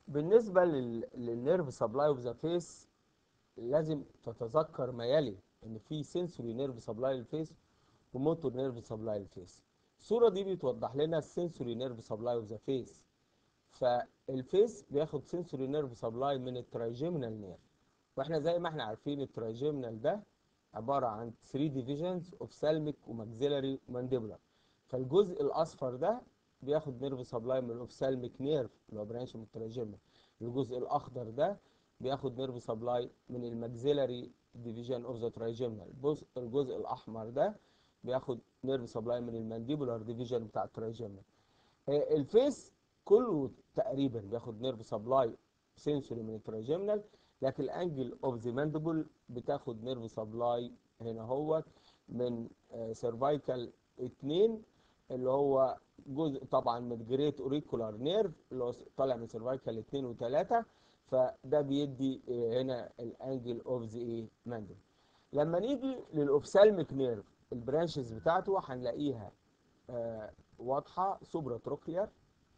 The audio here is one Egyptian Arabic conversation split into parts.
بالنسبه للنيرف سبلاي اوف ذا فيس لازم تتذكر ما يلي ان في سنسوري نيرف سبلاي للفيس وموتور نيرف سبلاي للفيس الصوره دي بتوضح لنا السنسوري نيرف سبلاي اوف ذا فيس فالفيس بياخد سنسوري نيرف سبلاي من الترايجيمينال نيرف واحنا زي ما احنا عارفين الترايجيمينال ده عباره عن 3 ديفيجنز اوفسالميك وماكسيلاري ومانديبولار فالجزء الاصفر ده بياخد نيرف سبلاي من الاوفسالميك نيرف اللي هو برانش من الترايجيمينال الجزء الاخضر ده بياخد نيرف سبلاي من الماكسيلاري ديفيجن اوف ذا ترايجيمينال الجزء الاحمر ده بياخد نيرف سبلاي من المانديبولار ديفيجن بتاع الترايجيمينال الفيس كله تقريبا بياخد نيرف سبلاي سنسوري من الترايجيمينال لكن الانجل اوف ذا مانديبل بتاخد نيرف سبلاي هنا هو من سيرفايكال 2 اللي هو جزء طبعا من جريت اوريكولار نيرف اللي هو طالع من سيرفايكال 2 و3 فده بيدي هنا الانجل اوف ذا ايه مانديبل لما نيجي للاوفسالميك نيرف البرانشز بتاعته هنلاقيها آه واضحه سوبرا تروكلير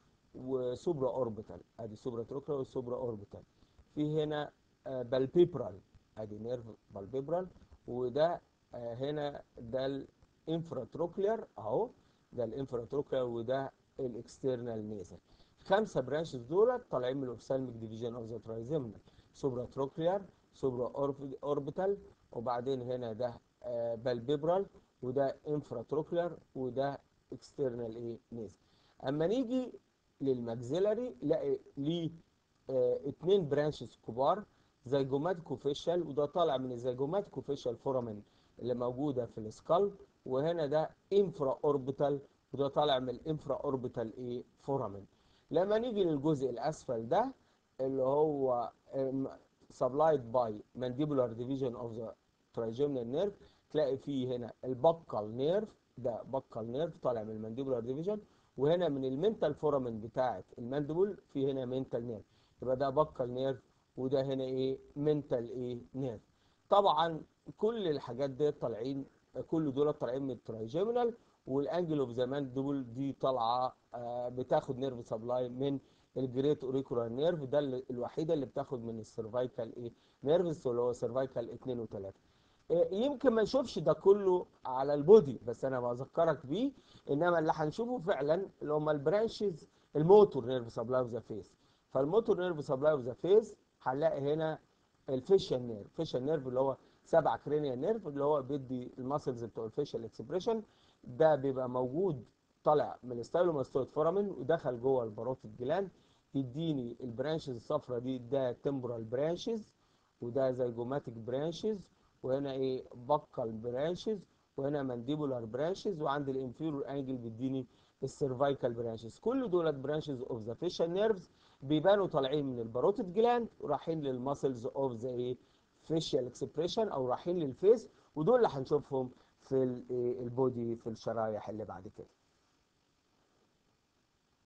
وسوبرا اوربيتال ادي سوبرا تروكلير وسوبرا اوربيتال في هنا آه بالبيبرال ادي نيرف بالبيبرال وده آه هنا ده الانفراتروكلير اهو ده الانفراتروكلير وده الاكسترنال نيزل خمسه برانشز دول طالعين من الاوفسالميك ديفيجن اوف ذا ترايزيمنال سوبرا تروكلير سوبرا اوربيتال وبعدين هنا ده آه بالبيبرال وده انفراتروكلير وده اكسترنال ايه نيزل اما نيجي للماكسيلاري نلاقي ليه اه اتنين برانشز كبار زيجوماتيكو فيشال وده طالع من الزيجوماتيكو فيشال فورامين اللي موجوده في السكال وهنا ده انفرا اوربيتال وده طالع من الانفرا اوربيتال ايه فورامين لما نيجي للجزء الاسفل ده اللي هو سبلايد باي مانديبولار ديفيجن اوف ذا ترايجيمنال نيرف تلاقي فيه هنا البقال نيرف ده بقال نيرف طالع من المانديبولار ديفيجن وهنا من المنتال فورامين بتاعه المانديبول في هنا منتال نيرف يبقى ده بقال نيرف وده هنا ايه منتال ايه نيرف طبعا كل الحاجات دي طالعين كل دول طالعين من الترايجيمنال والانجل اوف ذا مانديبول دي طالعه آه بتاخد نيرف سبلاي من الجريت اوريكولار نيرف ده اللي الوحيده اللي بتاخد من السيرفايكال ايه نيرفز اللي هو سيرفايكال 2 و3 يمكن ما نشوفش ده كله على البودي بس انا بذكرك بيه انما اللي هنشوفه فعلا اللي هم البرانشز الموتور نيرف سبلاي اوف ذا فيس فالموتور نيرف سبلاي اوف ذا فيس هنلاقي هنا الفيشال نيرف الفيشال نيرف اللي هو سبع كرينيال نيرف اللي هو بيدي الماسلز بتوع الفيشال اكسبريشن ده بيبقى موجود طالع من الستايلوماستويد فورامين ودخل جوه الباروتيد جلاند يديني البرانشز الصفراء دي ده تمبرال برانشز وده زيجوماتيك برانشز وهنا ايه بقال برانشز وهنا مانديبولار برانشز وعند الانفيرور انجل بيديني السيرفايكال برانشز كل دولت برانشز اوف ذا فيشال نيرفز بيبانوا طالعين من الباروتيد جلاند ورايحين للماسلز اوف ذا ايه فيشال اكسبريشن او رايحين للفيس ودول اللي هنشوفهم في البودي في الشرايح اللي بعد كده